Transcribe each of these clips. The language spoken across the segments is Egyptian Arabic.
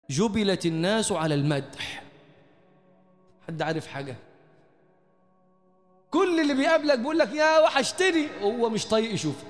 جبلت الناس على المدح حد عارف حاجة كل اللي بيقابلك بيقول لك يا وحشتني هو مش طايق يشوفك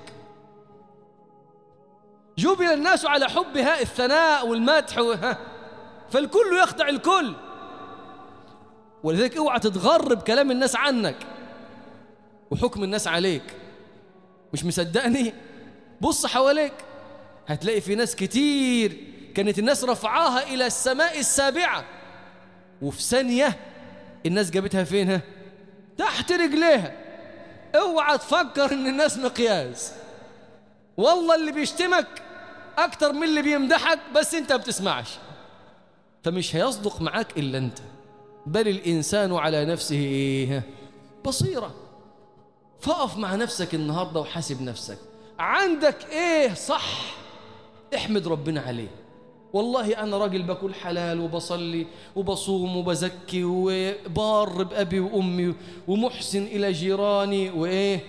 جبل الناس على حب ها الثناء والمدح وها فالكل يخدع الكل ولذلك اوعى تتغر بكلام الناس عنك وحكم الناس عليك مش مصدقني بص حواليك هتلاقي في ناس كتير كانت الناس رفعاها إلى السماء السابعة وفي ثانية الناس جابتها فينها تحت رجليها اوعى تفكر ان الناس مقياس والله اللي بيشتمك اكتر من اللي بيمدحك بس انت بتسمعش فمش هيصدق معاك الا انت بل الانسان على نفسه ايه بصيره فقف مع نفسك النهارده وحاسب نفسك عندك ايه صح احمد ربنا عليه والله انا راجل باكل حلال وبصلي وبصوم وبزكي وبار بابي وامي ومحسن الى جيراني وايه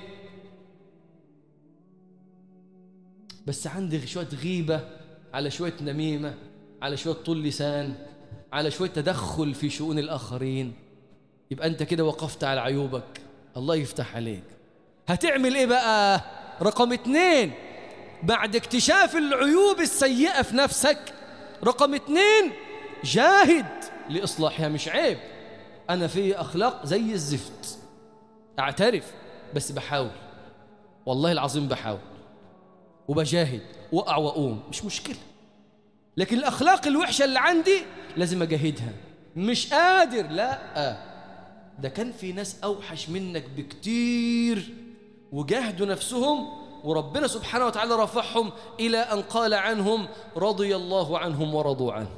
بس عندي شويه غيبه على شويه نميمه على شويه طول لسان على شويه تدخل في شؤون الاخرين يبقى انت كده وقفت على عيوبك الله يفتح عليك هتعمل ايه بقى رقم اتنين بعد اكتشاف العيوب السيئة في نفسك رقم اتنين جاهد لإصلاحها مش عيب أنا في أخلاق زي الزفت أعترف بس بحاول والله العظيم بحاول وبجاهد وأقع وأقوم مش مشكلة لكن الأخلاق الوحشة اللي عندي لازم أجاهدها مش قادر لا ده كان في ناس أوحش منك بكتير وجاهدوا نفسهم وربنا سبحانه وتعالى رفعهم إلى أن قال عنهم رضي الله عنهم ورضوا عنه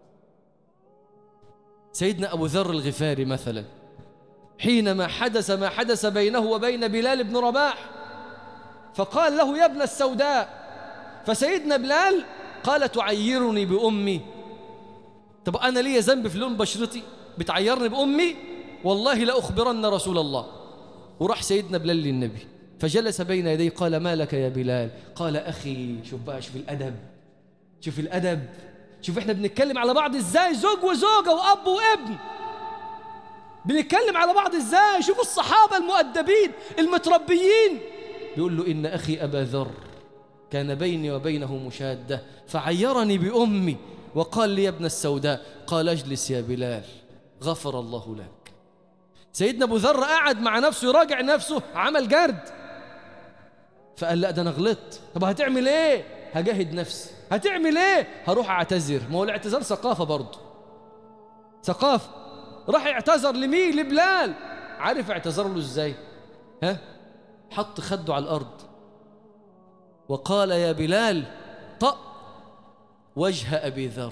سيدنا أبو ذر الغفاري مثلا حينما حدث ما حدث بينه وبين بلال بن رباح فقال له يا ابن السوداء فسيدنا بلال قال تعيرني بأمي طب أنا لي ذنب في لون بشرتي بتعيرني بأمي والله لأخبرن رسول الله وراح سيدنا بلال للنبي فجلس بين يديه قال ما لك يا بلال قال أخي شوف بقى شوف الأدب شوف الأدب شوف احنا بنتكلم على بعض ازاي زوج وزوجة وأب وابن بنتكلم على بعض ازاي شوف الصحابة المؤدبين المتربيين بيقول له إن أخي أبا ذر كان بيني وبينه مشادة فعيرني بأمي وقال لي يا ابن السوداء قال اجلس يا بلال غفر الله لك سيدنا أبو ذر قعد مع نفسه يراجع نفسه عمل جرد فقال لا ده أنا غلطت طب هتعمل إيه هجاهد نفسي هتعمل إيه هروح أعتذر ما هو الاعتذار ثقافة برضه ثقافة راح اعتذر لمين لبلال عارف اعتذر له ازاي ها حط خده على الأرض وقال يا بلال طأ وجه أبي ذر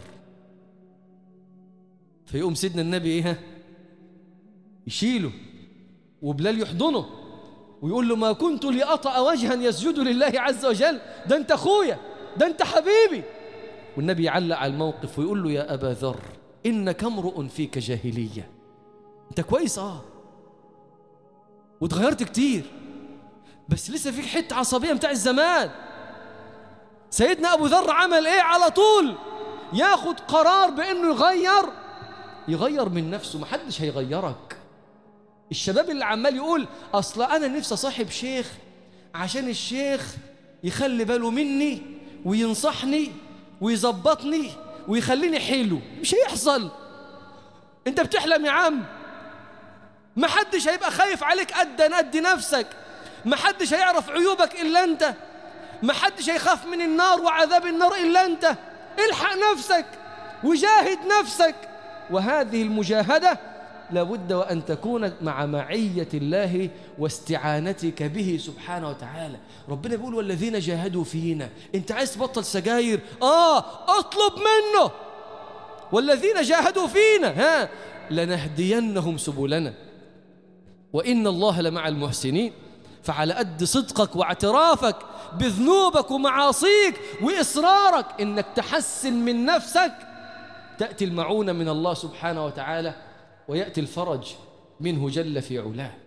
فيقوم سيدنا النبي إيه يشيله وبلال يحضنه ويقول له ما كنت لأطأ وجها يسجد لله عز وجل ده أنت أخويا ده أنت حبيبي والنبي يعلق على الموقف ويقول له يا أبا ذر إنك امرؤ فيك جاهلية أنت كويس آه وتغيرت كتير بس لسه فيك حتة عصبية بتاع الزمان سيدنا أبو ذر عمل إيه على طول ياخد قرار بأنه يغير يغير من نفسه محدش هيغيرك الشباب اللي عمال يقول أصل أنا نفسي صاحب شيخ عشان الشيخ يخلي باله مني وينصحني ويظبطني ويخليني حلو مش هيحصل انت بتحلم يا عم ما حدش هيبقى خايف عليك قد قد نفسك ما حدش هيعرف عيوبك إلا أنت ما حدش هيخاف من النار وعذاب النار إلا أنت الحق نفسك وجاهد نفسك وهذه المجاهدة لابد وأن تكون مع معية الله واستعانتك به سبحانه وتعالى ربنا بيقول والذين جاهدوا فينا انت عايز تبطل سجاير آه اطلب منه والذين جاهدوا فينا ها لنهدينهم سبلنا وإن الله لمع المحسنين فعلى قد صدقك واعترافك بذنوبك ومعاصيك وإصرارك إنك تحسن من نفسك تأتي المعونة من الله سبحانه وتعالى ويأتي الفرج منه جل في علاه